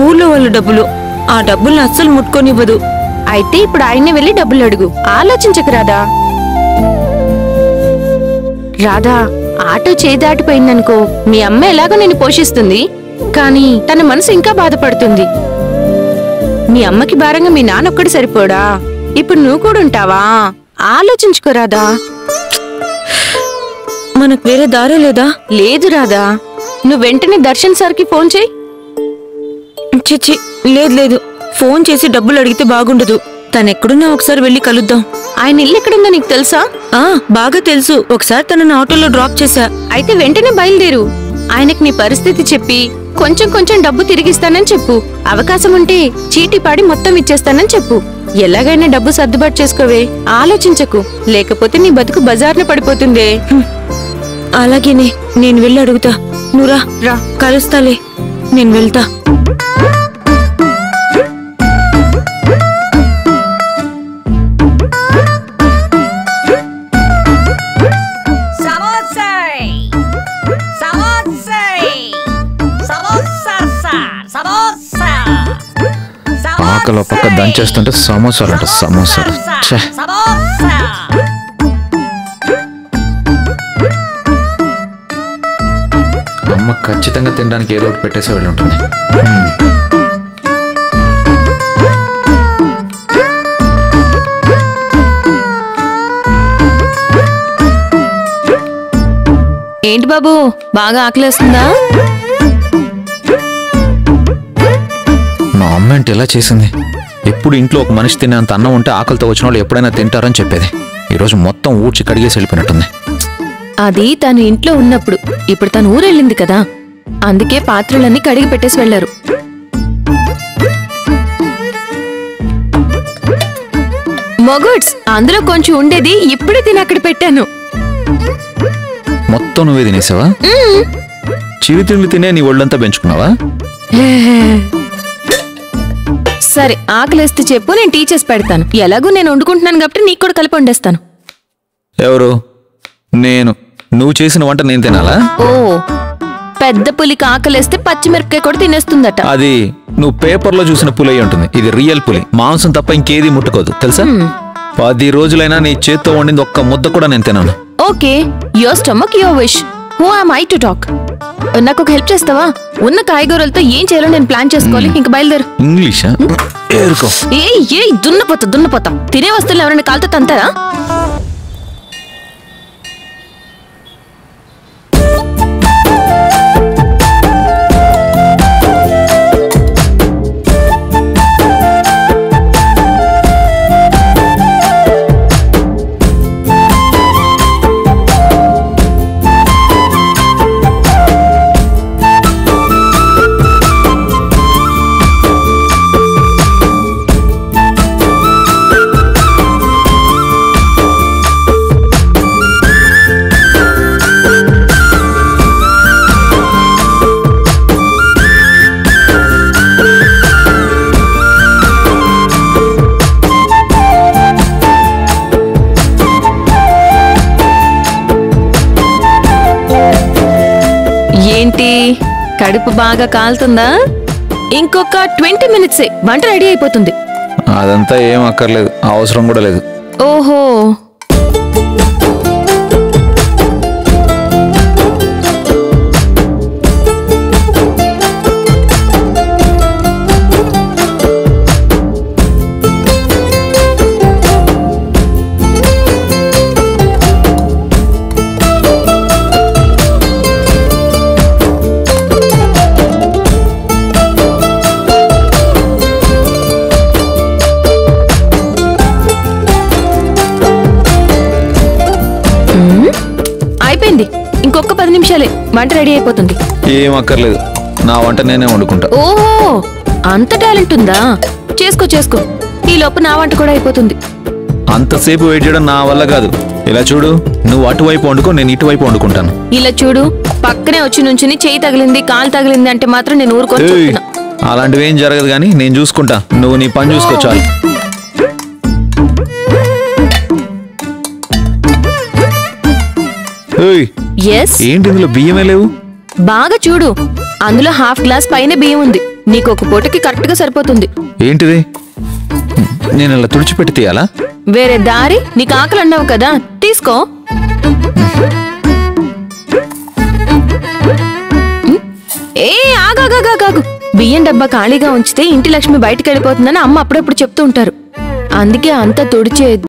ఊర్లో వాళ్ళ డబ్బులు ఆ డబ్బుల్ని అస్సలు ముట్టుకొనివ్వదు అయితే ఇప్పుడు ఆయన్ని వెళ్ళి డబ్బులు అడుగు ఆలోచించకు రాధా రాధా ఆటో చేయి దాటిపోయిందనుకో మీ అమ్మ ఎలాగో నేను పోషిస్తుంది కానీ తన మనసు ఇంకా బాధపడుతుంది మీ అమ్మకి భారంగా మీ నాన్నొక్కడు సరిపోడా ఇప్పుడు నువ్వు కూడా ఉంటావా ఆలోచించుకో రాధా మనకు వేరే దారే లేదా లేదు రాధా నువ్వు వెంటనే దర్శన్ సార్కి ఫోన్ చేయి చిచ్చి లేదు లేదు ఫోన్ చేసి డబ్బులు అడిగితే బాగుండదు తనెక్కడున్నా ఒకసారి వెళ్ళి కలుద్దాం ఆయన ఇల్లు ఎక్కడుందో నీకు తెలుసా ఆ బాగా తెలుసు ఒకసారి తనని ఆటోలో డ్రాప్ చేశా అయితే వెంటనే బయలుదేరు ఆయనకి నీ పరిస్థితి చెప్పి కొంచెం కొంచెం డబ్బు తిరిగిస్తానని చెప్పు అవకాశం ఉంటే చీటీ పాడి మొత్తం ఇచ్చేస్తానని చెప్పు ఎలాగైనా డబ్బు సర్దుబాటు చేసుకోవే ఆలోచించకు లేకపోతే నీ బతుకు బజార్న పడిపోతుందే అలాగేనే నేను వెళ్ళి అడుగుతా నువ్వురా రా కలుస్తాలే నేను వెళ్తా Samosay! Samosay! Samosa sir samosa ఆకలి ఒక పక్క దంచేస్తుంటే సమోసాలు అంట సమోసాలు ఛే సమోసా అమ్మ ఖచ్చితంగా తినడానికి ఏదో ఒకటి పెట్టేసి వెళ్ళి ఉంటుంది ఏంటి బాబు బాగా ఆకలేస్తుందా మా అమ్మ ఏంటి ఇలా చేసింది ఎప్పుడు ఇంట్లో ఒక మనిషి తినేంత అన్నం ఉంటే ఆకలితో వచ్చిన వాళ్ళు ఎప్పుడైనా తింటారని చెప్పేది ఈరోజు మొత్తం ఊడ్చి కడిగేసి వెళ్ళిపోయినట్టుంది అది తను ఇంట్లో ఉన్నప్పుడు ఇప్పుడు తను ఊరెళ్ళింది కదా అందుకే పాత్రలన్నీ కడిగి పెట్టేసి వెళ్లారు మొగుడ్స్ అందులో కొంచెం ఉండేది ఇప్పుడే తిని అక్కడ పెట్టాను మొత్తం నువ్వే తినేసావా చివి తిండి తినే నీ ఒళ్ళంతా పెంచుకున్నావా సరే ఆకలిస్తే చెప్పు నేను టీచర్స్ పెడతాను ఎలాగూ నేను వండుకుంటున్నాను కాబట్టి నీకు కూడా కలిపి వండేస్తాను ఎవరు నేను నువ్వు చేసిన వంట నేను తినాలా ఓ పెద్ద పులికి ఆకలేస్తే పచ్చిమిరపకాయ కూడా తినేస్తుందట అది నువ్వు పేపర్లో చూసిన పులి అయి ఉంటుంది ఇది రియల్ పులి మాంసం తప్ప ఇంకేది ముట్టుకోదు తెలుసా పది రోజులైనా నీ చేత్తో వండింది ఒక్క ముద్ద కూడా నేను తినాను okay your stomach your wish who am I to talk నాకు ఒక హెల్ప్ చేస్తావా ఉన్న కాయగూరలతో ఏం చేయాలో నేను ప్లాన్ చేసుకోవాలి ఇంక బయలుదేరు ఇంగ్లీషా ఏరుకో ఏ ఏ దున్నపోత దున్నపోత తినే వస్తువులు ఎవరైనా కాలుతో తంతారా ఏంటి కడుపు బాగా కాలుతుందా ఇంకొక ట్వంటీ మినిట్సే వంట రెడీ అయిపోతుంది అదంతా ఏం అక్కర్లేదు అవసరం కూడా లేదు ఓహో అయిపోయింది ఇంకొక పది నిమిషాలే వంట రెడీ అయిపోతుంది ఏం అక్కర్లేదు నా వంట నేనే వండుకుంటా ఓహో అంత టాలెంట్ ఉందా చేసుకో చేసుకో ఈ లోపు నా వంట కూడా అయిపోతుంది అంతసేపు వెయిట్ చేయడం నా వల్ల కాదు ఇలా చూడు నువ్వు అటువైపు వండుకో నేను ఇటువైపు వండుకుంటాను ఇలా చూడు పక్కనే వచ్చి నుంచుని చేయి తగిలింది కాలు తగిలింది అంటే మాత్రం నేను ఊరుకొని ఏయ్, చెప్తున్నా అలాంటివి ఏం జరగదు కానీ నేను చూసుకుంటా నువ్వు నీ పని చూసుకో చాలు ఏయ్, ఎస్ ఏంటి ఇందులో బియ్యమే లేవు బాగా చూడు అందులో హాఫ్ గ్లాస్ పైన బియ్యం ఉంది నీకు ఒక పూటకి కరెక్ట్ గా సరిపోతుంది ఏంటిది నేను ఇలా తుడిచిపెట్టి తీయాలా వేరే దారి నీకు ఆకలి అన్నావు కదా తీసుకో ఉమ్, ఏ ఆగాగాగాగు బియ్యం డబ్బా ఖాళీగా ఉంచితే ఇంటి లక్ష్మి బయటికి వెళ్ళిపోతుందని అమ్మ అప్పుడప్పుడు చెప్తూ ఉంటారు అందుకే అంతా తుడిచే